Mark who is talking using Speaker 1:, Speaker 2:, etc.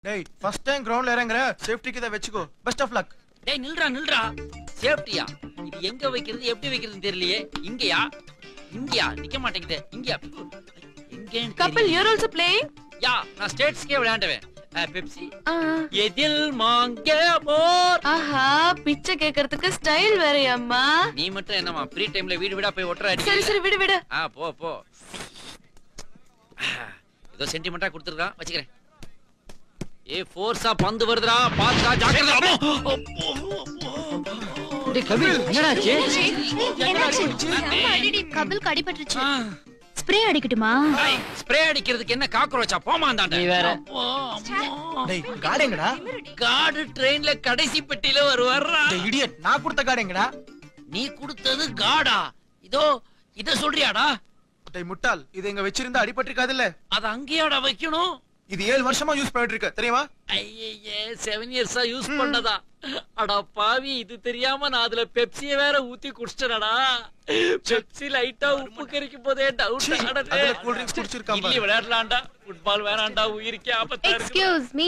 Speaker 1: டேய் first time கிரவுண்ட்ல இறங்குற சேஃப்டிக்கு இதை வச்சுக்கோ பெஸ்ட் ஆஃப் லக்
Speaker 2: டேய் நில்றா நில்றா சேஃப்டியா இது எங்க வைக்கிறது எப்படி வைக்கிறதுன்னு தெரியலையே இங்கயா இங்கயா நிக்க மாட்டேங்குது இங்கயா எங்கன்னு
Speaker 3: கபில்
Speaker 2: தெரியல.
Speaker 3: யூர் ஆல்சோ பிளேயிங்
Speaker 2: யா நான் ஸ்டேட்ஸ்க்கே விளையாண்டுவேன் பெப்சி எதில் மாங்க போர்
Speaker 3: ஆஹா பிச்சை கேக்குறதுக்கு ஸ்டைல் வேறயாம்மா
Speaker 2: நீ மட்டும் என்னமா ஃப்ரீ டைம்ல வீடு வீடா போய் ஒட்டுற அடி
Speaker 3: சரி சரி விடு விடு
Speaker 2: ஆ போ போ ஏதோ சென்டிமெண்டா கொடுத்துருக்கான் வச்சுக்கிறேன் ஏ ஃபோர்ஸா பந்து வருதுடா பாத்துடா ஜாக்கிரதை அம்மோ! டேய் கபில் என்னடாச்சு
Speaker 4: கபிலுக்கு அடிபட்டுருச்சு
Speaker 2: ஆ,
Speaker 4: ஸ்ப்ரே அடிக்கட்டுமா
Speaker 2: ஐய், ஸ்ப்ரே அடிக்கிறதுக்கு என்ன காக்ரோச்சா போமாந்தாண்ட நீ வேற
Speaker 1: டேய் கார்டு எங்கடா
Speaker 2: காடு ட்ரெயின்ல கடைசி பெட்டியில வருவாரா
Speaker 1: டேய் இடியட் நான் கொடுத்த கார்டு எங்கடா
Speaker 2: நீ கொடுத்தது காடா இதோ இத சொல்றியாடா
Speaker 1: டேய் முட்டாள் இது எங்க வச்சிருந்தா அடிபட்டிருக்காதுல்ல
Speaker 2: அத அங்கேயாடா வைக்கணும்
Speaker 1: இது ஏழு வருஷமா யூஸ் பண்ணிட்டு இருக்க தெரியுமா
Speaker 2: ஐயே செவன் இயர்ஸா யூஸ் பண்ணதா அடா பாவி இது தெரியாம நான் அதுல பெப்சிய வேற ஊத்தி குடிச்சிட்டடா பெப்சி லைட்டா உப்பு கறிக்கும் போதே டவுட்
Speaker 1: சீ, அதுல cool drinks குடிச்சிருக்கான் பாரு.
Speaker 2: விளையாடலாம்டா ஃபுட்பால் வேணாம்டா உயிருக்கே ஆபத்தா இருக்கு
Speaker 4: எக்ஸ்கியூஸ் மீ